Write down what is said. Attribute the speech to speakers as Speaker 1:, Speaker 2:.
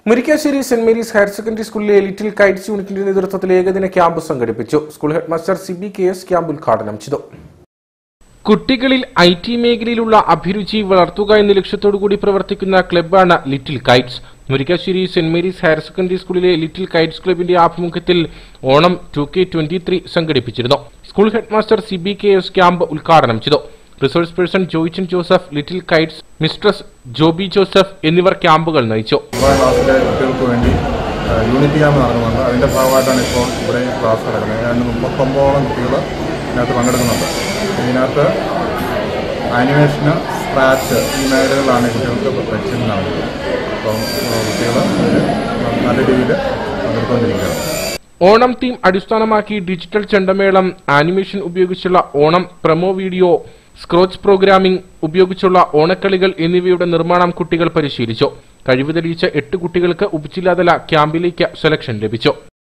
Speaker 1: Murickassery saint Mary's higher secondary സ്കൂളിലെ little kites യൂണിറ്റിന്റെ നേതൃത്വത്തിൽ ഏകദിന ക്യാമ്പ് സംഘടിപ്പിച്ചു school headmaster C B K S camp ഉദ്ഘാടനം ചെയ്തു കുട്ടികളിൽ ഐ ടി മേഖലയിലുള്ള അഭിരുചി വളർത്തുക എന്ന ലക്ഷ്യത്തോടുകൂടി പ്രവർത്തിക്കുന്ന ക്ലബ്ബാണ് little kites Murikkassery saint Mary's higher secondary സ്കൂളിലെ ലിറ്റിൽ കൈറ്റ്സ് ക്ലബിന്റെ ആഭിമുഖ്യത്തിൽ Onam two K twenty three സംഘടിപ്പിച്ചിരുന്നു school headmaster C B K S camp ഉദ്ഘാടനം ചെയ്തു resource person Joychan Joseph little kites mistress Joby Joseph എന്നിവർ ക്യാമ്പുകൾ നയിച്ചു
Speaker 2: ഒമ്പതാം ക്ലാസ്സിലെ കുട്ടികൾക്ക് വേണ്ടി ആ, യൂണിറ്റ് ക്യാമ്പ് നടക്കുന്നുണ്ട് അതിൻ്റെ ഭാഗമായിട്ടാണ് ഇപ്പോൾ ഇവിടെ ക്ലാസ് നടക്കുന്നത് ഏതാണ്ട് മുപ്പത്തൊമ്പതോളം കുട്ടികൾ ഇതിനകത്ത് പങ്കെടുക്കുന്നുണ്ട് ഇതിനകത്ത് ആനിമേഷന് സ്ക്രാച്ച് ഈ മേഖലകളിലാണ് കുട്ടികൾക്ക് പരിശീലനം നടക്കുന്നത് അപ്പം കുട്ടികൾ നല്ല രീതിയിൽ പങ്കെടുത്തുകൊണ്ടിരിക്കുകയാണ്
Speaker 1: ഓണം തീം അടിസ്ഥാനമാക്കി ഡിജിറ്റൽ ചെണ്ടമേളം ആനിമേഷൻ ഉപയോഗിച്ചുള്ള Onam promo video scratch programming ഉപയോഗിച്ചുള്ള ഓണക്കളികൾ എന്നിവയുടെ നിർമ്മാണം കുട്ടികൾ പരിശീലിച്ചു കഴിവ് തെളിയിച്ച എട്ട് കുട്ടികൾക്ക് ഉപജില്ലാതല ക്യാമ്പിലേക്ക് സെലക്ഷൻ ലഭിച്ചു